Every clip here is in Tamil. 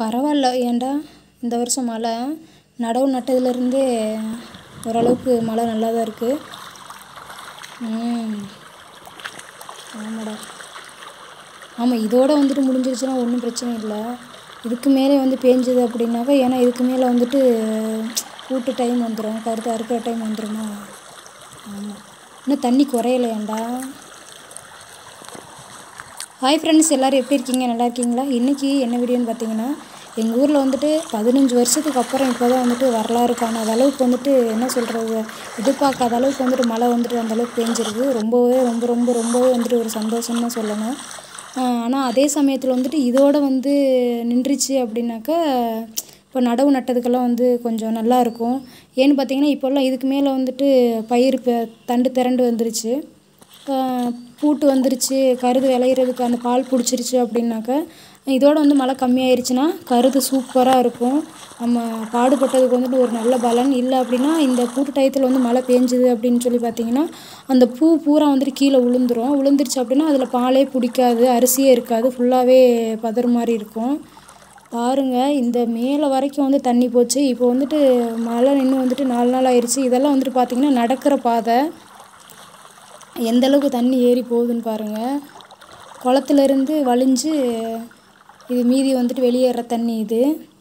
பரவாயில்ல ஏன்டா இந்த வருஷம் மழை நடவு நட்டதுலேருந்தே ஓரளவுக்கு மழை நல்லா தான் இருக்குது ம் ஆமாடா ஆமாம் இதோட வந்துட்டு முடிஞ்சிருச்சுன்னா ஒன்றும் பிரச்சனை இல்லை இதுக்கு மேலே வந்து பேஞ்சுது அப்படின்னாக்கா ஏன்னா இதுக்கு மேலே வந்துட்டு கூட்டு டைம் வந்துடும் கருத்து அறுக்கிற டைம் வந்துடுமா ஆமாம் இன்னும் தண்ணி குறையலையாண்டா ஹாய் ஃப்ரெண்ட்ஸ் எல்லோரும் எப்படி இருக்கீங்க நல்லா இருக்கீங்களா இன்றைக்கி என்ன வீடியோன்னு பார்த்தீங்கன்னா எங்கள் ஊரில் வந்துட்டு பதினஞ்சு வருஷத்துக்கு அப்புறம் இப்போ தான் வந்துட்டு வரலாறு காணாத அளவுக்கு வந்துட்டு என்ன சொல்கிறது எதிர்பார்க்காத அளவுக்கு வந்துட்டு மழை வந்துட்டு அந்த அளவுக்கு பேஞ்சிருக்கு ரொம்பவே ரொம்ப ரொம்ப ரொம்பவே வந்துட்டு ஒரு சந்தோஷம் தான் சொல்லணும் ஆனால் அதே சமயத்தில் வந்துட்டு இதோட வந்து நின்றுச்சு அப்படின்னாக்கா இப்போ நடவு நட்டதுக்கெல்லாம் வந்து கொஞ்சம் நல்லா இருக்கும் ஏன்னு பார்த்தீங்கன்னா இப்போல்லாம் இதுக்கு மேலே வந்துட்டு பயிர் இப்போ தண்டு திரண்டு வந்துருச்சு பூட்டு வந்துருச்சு கருது விளையிறதுக்கு அந்த பால் பிடிச்சிருச்சு அப்படின்னாக்கா இதோட வந்து மழை கம்மியாயிருச்சுன்னா கருது சூப்பராக இருக்கும் நம்ம பாடுபட்டதுக்கு வந்துட்டு ஒரு நல்ல பலன் இல்லை அப்படின்னா இந்த பூட்டு டயத்தில் வந்து மழை பேஞ்சுது அப்படின்னு சொல்லி பார்த்தீங்கன்னா அந்த பூ பூரா வந்துட்டு கீழே விழுந்துரும் விழுந்துருச்சு அப்படின்னா அதில் பாலே பிடிக்காது அரிசியே இருக்காது ஃபுல்லாகவே பதறு மாதிரி இருக்கும் பாருங்கள் இந்த மேலே வரைக்கும் வந்து தண்ணி போச்சு இப்போ வந்துட்டு மழை நின்று வந்துட்டு நாலு நாள் ஆயிடுச்சு இதெல்லாம் வந்துட்டு பார்த்திங்கன்னா நடக்கிற பாதை எந்த அளவுக்கு தண்ணி ஏறி போகுதுன்னு பாருங்கள் குளத்துலேருந்து வழிஞ்சு இது மீதி வந்துட்டு வெளியேற தண்ணி இது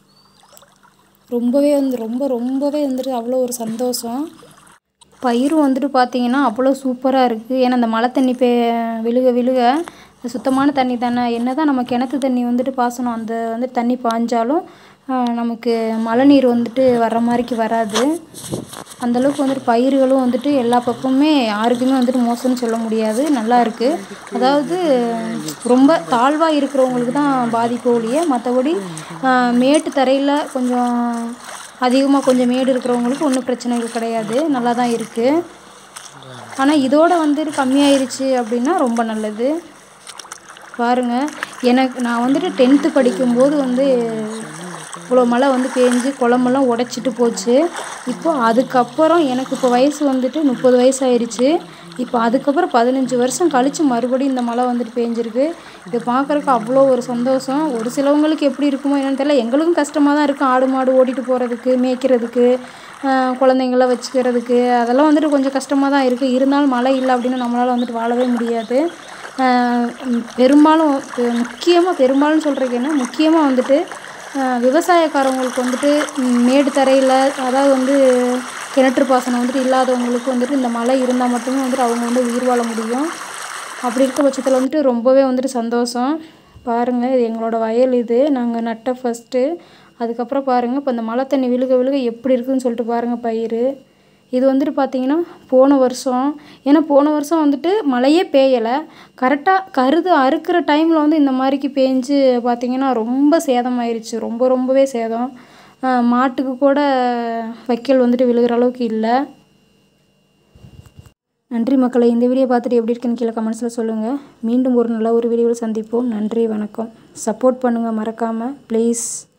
ரொம்பவே வந்து ரொம்ப ரொம்பவே வந்துட்டு அவ்வளோ ஒரு சந்தோஷம் பயிரும் வந்துட்டு பார்த்திங்கன்னா அவ்வளோ சூப்பராக இருக்குது ஏன்னா அந்த மழை தண்ணி பே விழுக விழுக சுத்தமான தண்ணி தானே என்ன தான் நம்ம கிணத்து தண்ணி வந்துட்டு பாசனம் அந்த வந்து தண்ணி பாய்ஞ்சாலும் நமக்கு மழை நீர் வந்துட்டு வர்ற மாதிரிக்கு வராது அந்தளவுக்கு வந்துட்டு பயிர்களும் வந்துட்டு எல்லா பக்கமுமே யாருக்குமே வந்துட்டு மோசம்னு சொல்ல முடியாது நல்லா இருக்குது அதாவது ரொம்ப தாழ்வாக இருக்கிறவங்களுக்கு தான் பாதிப்பு ஒழிய மற்றபடி மேட்டு தரையில் கொஞ்சம் அதிகமாக கொஞ்சம் மேடு இருக்கிறவங்களுக்கு ஒன்றும் பிரச்சனைகள் கிடையாது நல்லா தான் இருக்குது ஆனால் இதோட வந்துட்டு கம்மியாயிருச்சு அப்படின்னா ரொம்ப நல்லது பாருங்கள் எனக்கு நான் வந்துட்டு டென்த்து படிக்கும்போது வந்து இவ்வளோ மழை வந்து பேஞ்சு குளமெல்லாம் உடச்சிட்டு போச்சு இப்போ அதுக்கப்புறம் எனக்கு இப்போ வயசு வந்துட்டு முப்பது வயசு ஆயிடுச்சு இப்போ அதுக்கப்புறம் பதினஞ்சு வருஷம் கழித்து மறுபடியும் இந்த மழை வந்துட்டு பேஞ்சிருக்கு இதை பார்க்குறக்கு அவ்வளோ ஒரு சந்தோஷம் ஒரு சிலவங்களுக்கு எப்படி இருக்குமோ என்னன்னு தெரியல எங்களுக்கும் கஷ்டமாக தான் இருக்கும் ஆடு மாடு ஓட்டிகிட்டு போகிறதுக்கு மேய்க்கிறதுக்கு குழந்தைங்கள வச்சுக்கிறதுக்கு அதெல்லாம் வந்துட்டு கொஞ்சம் கஷ்டமாக தான் இருக்குது இருந்தாலும் மழை இல்லை அப்படின்னு நம்மளால் வந்துட்டு வாழவே முடியாது பெரும்பாலும் முக்கியமாக பெரும்பாலும் சொல்கிறதுக்கு என்ன முக்கியமாக வந்துட்டு விவசாயக்காரவங்களுக்கு வந்துட்டு மேடு தரையில் அதாவது வந்து கிணற்று பாசனம் வந்துட்டு இல்லாதவங்களுக்கு வந்துட்டு இந்த மழை இருந்தால் மட்டுமே வந்துட்டு அவங்க வந்து உயிர் வாழ முடியும் அப்படி இருக்க பட்சத்தில் வந்துட்டு ரொம்பவே வந்துட்டு சந்தோஷம் பாருங்கள் இது எங்களோட வயல் இது நாங்கள் நட்ட ஃபஸ்ட்டு அதுக்கப்புறம் பாருங்கள் இப்போ இந்த மழை தண்ணி விழுக விழுக எப்படி இருக்குதுன்னு சொல்லிட்டு பாருங்கள் பயிர் இது வந்துட்டு பார்த்திங்கன்னா போன வருஷம் ஏன்னா போன வருஷம் வந்துட்டு மழையே பெய்யலை கரெக்டாக கருது அறுக்கிற டைமில் வந்து இந்த மாதிரிக்கு பேஞ்சு பார்த்திங்கன்னா ரொம்ப சேதமாயிருச்சு ரொம்ப ரொம்பவே சேதம் மாட்டுக்கு கூட வைக்கல் வந்துட்டு விழுகிற அளவுக்கு இல்லை நன்றி மக்களை இந்த வீடியோ பார்த்துட்டு எப்படி இருக்குன்னு கீழே கமெண்ட்ஸில் சொல்லுங்கள் மீண்டும் ஒரு நல்ல ஒரு வீடியோவில் சந்திப்போம் நன்றி வணக்கம் சப்போர்ட் பண்ணுங்கள் மறக்காமல் ப்ளீஸ்